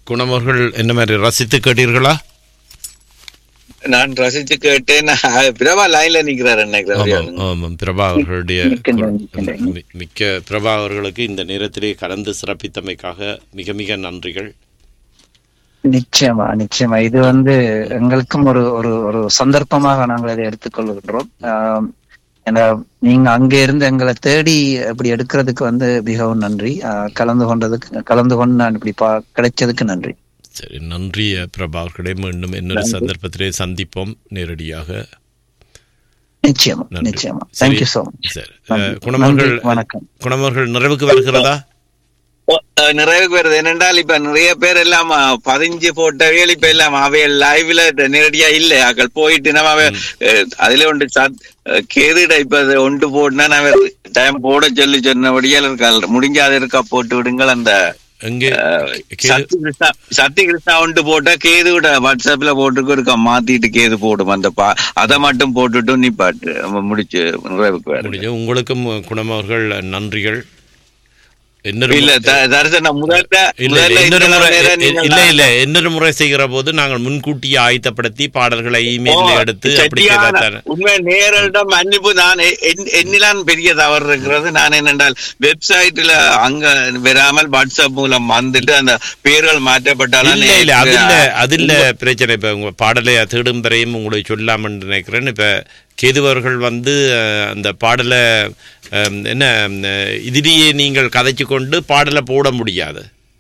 குணமர்கள் என்ன மாதிரி ரசித்து கேட்டீர்களா நான் ரசிச்சு கேட்டேன் நான் பிரபா லைன்ல நிக்கிறாரு ஆமாம் நினைக்கிறேன் ஆமாம் பிரபா அவர்களுடைய இருக்கின்றேன், இருக்கின்றேன். மி- மிக்க பிரபா அவர்களுக்கு இந்த நேரத்திலே கலந்து சிறப்பித்தமைக்காக மிக மிக நன்றிகள் நிச்சயமா நிச்சயமா இது வந்து எங்களுக்கும் ஒரு ஒரு ஒரு சந்தர்ப்பமாக நாங்கள் இதை எடுத்துக்கொள்கின்றோம் ஆம், ஏன்னா நீங்க அங்க இருந்து எங்களை தேடி இப்படி எடுக்கிறதுக்கு வந்து மிகவும் நன்றி ஆ, கலந்து கொண்டதுக்கு கலந்து கொண்டு நான் இப்படி பா கிடைச்சதுக்கு நன்றி சரி நன்றி அஹ், பிரபா அவர்களே மீண்டும் இன்னொரு சந்தர்ப்பத்திலே சந்திப்போம் நேரடியாக நிச்சயமா நன்றி. நிச்சயமா சரி. தேங்க்யூ சோ மச் சரி அஹ், குணமர்கள் வணக்கம் குணமர்கள் நிறைவுக்கு வருகிறதா ஓ, அஹ், நிறைவுக்கு வருது என்னென்றால் இப்ப நிறைய பேர் எல்லாம் அஹ், பதிஞ்சு போட்டவைகள் இப்ப எல்லாம் அவைகள் லைவ்ல நேரடியா இல்ல அக்கள் போயிட்டு நம்ம அவை, அஹ், அதுல ஒன்று சத் அஹ், கேதுட இப்ப அது ஒன்று போட்டுனா நான் டைம் போட சொல்லி சொன்னபடியால் இருக்கால் முடிஞ்ச அது இருக்கா போட்டு விடுங்கள் அந்த எங்கே கேது சத்தி கிருஷ்ணா சத்தி கிருஷ்ணா ஒன்று போட்டா கேது விட வாட்ஸ்அப்ல போட்டுக்கு இருக்கா மாத்திட்டு கேது போடும் அந்த பா அதை மட்டும் போட்டுட்டு நிப்பாட்டு நம்ம முடிச்சு நிறைவுக்கு வருது. முடிஞ்ச உங்களுக்கும் குணமர்கள் நன்றிகள் இன்னொரு இல்ல மு- த- தரிசனம் முதல்ல இல்ல முதல்ல இன்னொரு இந்த முறை நேரம் இ- நீங்கள் இல்ல இல்ல இன்னொரு முறை செய்கிற போது நாங்கள் முன்கூட்டியே ஆயத்தப்படுத்தி பாடல்களை இமெயில ஓ, எடுத்து அப்படி சரியான செய்தாத்தானே. உண்மை நேரிடம் மன்னிப்பு நான் எ- என்- என்னிலான் பெரிய தவறு இருக்கிறது நான் என்னென்றால் வெப்சைட்ல அங்க வராமல் வாட்ஸ்அப் மூலம் வந்துட்டு அந்த பேர்கள் மாற்றப்பட்டாலும் இல்ல இல்ல அது இல்ல அது இல்ல பிரச்சனை இப்ப உங்க பாடலை தேடும் வரையும் உங்களை சொல்லாமன்னு நினைக்கிறேன் இப்ப கேதுவர்கள் வந்து அஹ், அந்த பாடலை அஹ், என்ன அஹ், இதிலேயே நீங்கள் கதைச்சு கொண்டு பாடலை போட முடியாது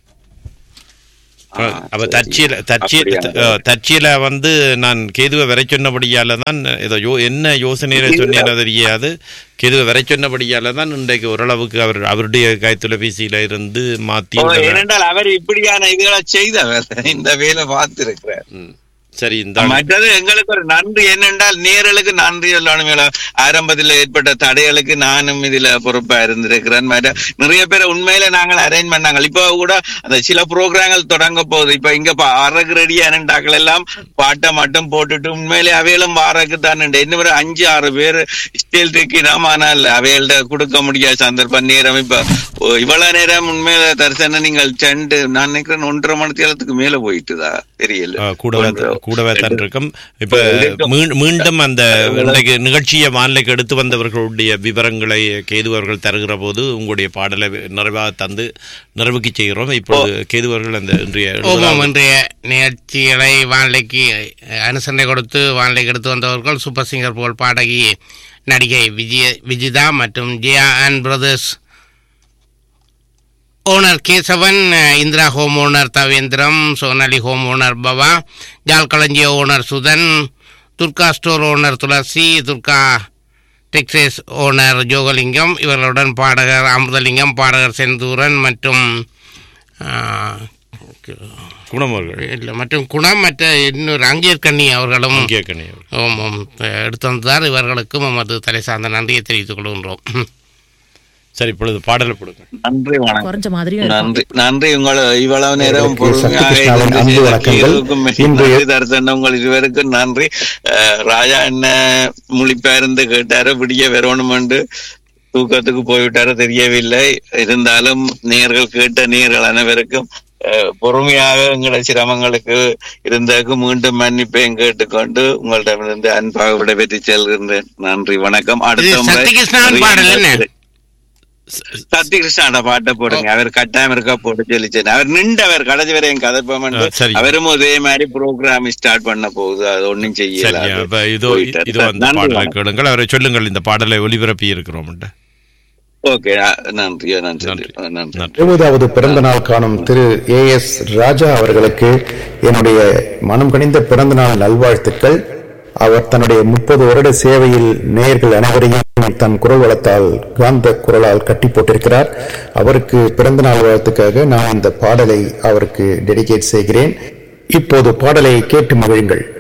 ஆ, அப்ப சரி. தற்சீல தற்சீல அப்படியா? தற்சீல வந்து நான் கேதுவை வரை சொன்னபடியால தான் ஏதோ யோ என்ன யோசனையில சொன்னேனோ தெரியாது கேதுவை வரை சொன்னபடியால தான் இன்றைக்கு ஓரளவுக்கு அவர் அவருடைய கைத்தொலைபேசியில இருந்து மாத்தி ஓ, இந்த- ஏனென்றால் அவர் இப்படியான இதுகளை செய்தவர் இந்த வேலை பார்த்திருக்கிறார் ம். சரி இந்த மற்றது எங்களுக்கு ஒரு நன்றி என்னென்றால் நேரலுக்கு நன்றி சொல்லணும் மேல ஆரம்பத்தில் ஏற்பட்ட தடைகளுக்கு நானும் இதுல பொறுப்பா இருந்திருக்கிறேன் மற்ற நிறைய பேரை உண்மையில நாங்கள் அரேஞ்ச் பண்ணாங்க இப்போ கூட அந்த சில ப்ரோக்ராம்கள் தொடங்க போகுது இப்ப இங்க அரகு ரெடியானண்டாக்கள் எல்லாம் பாட்டை மட்டும் போட்டுட்டு உண்மையிலே அவைகளும் வாரக்கு தான் இன்னும் ஒரு அஞ்சு ஆறு பேர் ஸ்டேல் இருக்கிறோம் ஆனால் அவைகள்ட்ட கொடுக்க முடியாத சந்தர்ப்பம் நேரம் இப்ப ஓ, இவ்வளவு நேரம் உண்மையில தரிசனம் நீங்கள் செண்டு நான் நினைக்கிறேன் ஒன்றரை மணி நேரத்துக்கு மேல போயிட்டுதா தெரியல ஆ, கூடவே ஒன்றரை. கூடவே தான் இருக்கும் இப்ப இருக்கும். மீ- மீண்டும் அந்த இன்றைக்கு நிகழ்ச்சியை வானிலைக்கு எடுத்து வந்தவர்களுடைய விவரங்களை கேதுவர்கள் தருகிற போது உங்களுடைய பாடலை நிறைவாக தந்து நிறைவுக்கு செய்கிறோம் இப்பொழுது கேதுவர்கள் அந்த இன்றைய ஓமம் எழுபதாவது- இன்றைய நிகழ்ச்சிகளை வானிலைக்கு அனுசரணை கொடுத்து வானிலைக்கு எடுத்து வந்தவர்கள் சூப்பர் சிங்கர் புகழ் பாடகி நடிகை விஜய விஜிதா மற்றும் Jiya and brothers owner Kesavan Indira home owner Thavendiram Sonali home owner Bava ஜால் களஞ்சிய owner Suthan Durga store owner Thulasi Durga டெக்ஸைஸ் ஓனர் ஜோகலிங்கம் இவர்களுடன் பாடகர் அமுதலிங்கம் பாடகர் செந்தூரன் மற்றும் ஆ, குணமர்கள் இல்லை மற்றும் குணம் மற்ற இன்னொரு அங்கேற்கண்ணி அவர்களும் கேட்கணி ஓம் ஓம் எடுத்து வந்தார் இவர்களுக்கும் நமது தலை சார்ந்த நன்றியை தெரிவித்துக் கொள்கின்றோம் சரி இப்பொழுது பாடலை கொடுங்க நன்றி வணக்கம் குறைஞ்ச மாதிரியும் இருக்கும் நன்றி நன்றி உங்களை இவ்வளவு நேரம் உங்களுக்கு பொறுமையாக சத்யகிருஷ்ணாவின் இருந்து அன்பு செய்த வணக்கங்கள். கேள்விக்கும் இன்றைய- நன்றி தரிசனம் உங்கள் இருவருக்கும் நன்றி அஹ், ராஜா என்ன முழிப்பா இருந்து கேட்டாரு விடிய வரணும் என்று தூக்கத்துக்கு போய்விட்டாரு தெரியவில்லை இருந்தாலும் நேர்கள் கேட்ட நேர்கள் அனைவருக்கும் அஹ், பொறுமையாக எங்களோட சிரமங்களுக்கு இருந்ததுக்கு மீண்டும் மன்னிப்பையும் கேட்டுக்கொண்டு உங்களிடமிருந்து அன்பாக விடைபெற்று செல்கின்றேன் நன்றி வணக்கம் இது அடுத்த முறை சத்யகிருஷ்ணாவின் பாடல் என்ன சத்தி கிருஷ்ணாட பாட்டை போடுங்க அவர் கட்டாயம் இருக்கா போட்டு சொல்லிச்சேன் அவர் நின்றவர் கடைசி வரை என் கதைப்பம் ஆ, சரி. அவரும் அதே மாதிரி ப்ரோக்ராம் ஸ்டார்ட் பண்ண போகுது அது ஒண்ணும் செய்யல சரியா இப்ப இதோ இது அந்த பாடலை கேளுங்கள் அவரை சொல்லுங்கள் இந்த பாடலை ஒலிபரப்பி இருக்கிறோம் ஓகே நன்றி நன்றி நன்றி. நன்றி நன்றி எழுபதாவது பிறந்த நாள் காணும் திரு ஏ எஸ் ராஜா அவர்களுக்கு என்னுடைய மனம் கனிந்த பிறந்த நாள் நல்வாழ்த்துக்கள் அவர் தன்னுடைய முப்பது வருட சேவையில் நேயர்கள் அனைவரையும் தன் குரல் வளத்தால் காந்த குரலால் கட்டி போட்டிருக்கிறார் அவருக்கு பிறந்த நாள் வாழ்த்துக்காக நான் இந்த பாடலை அவருக்கு டெடிகேட் செய்கிறேன் இப்போது பாடலை கேட்டு மகிழுங்கள்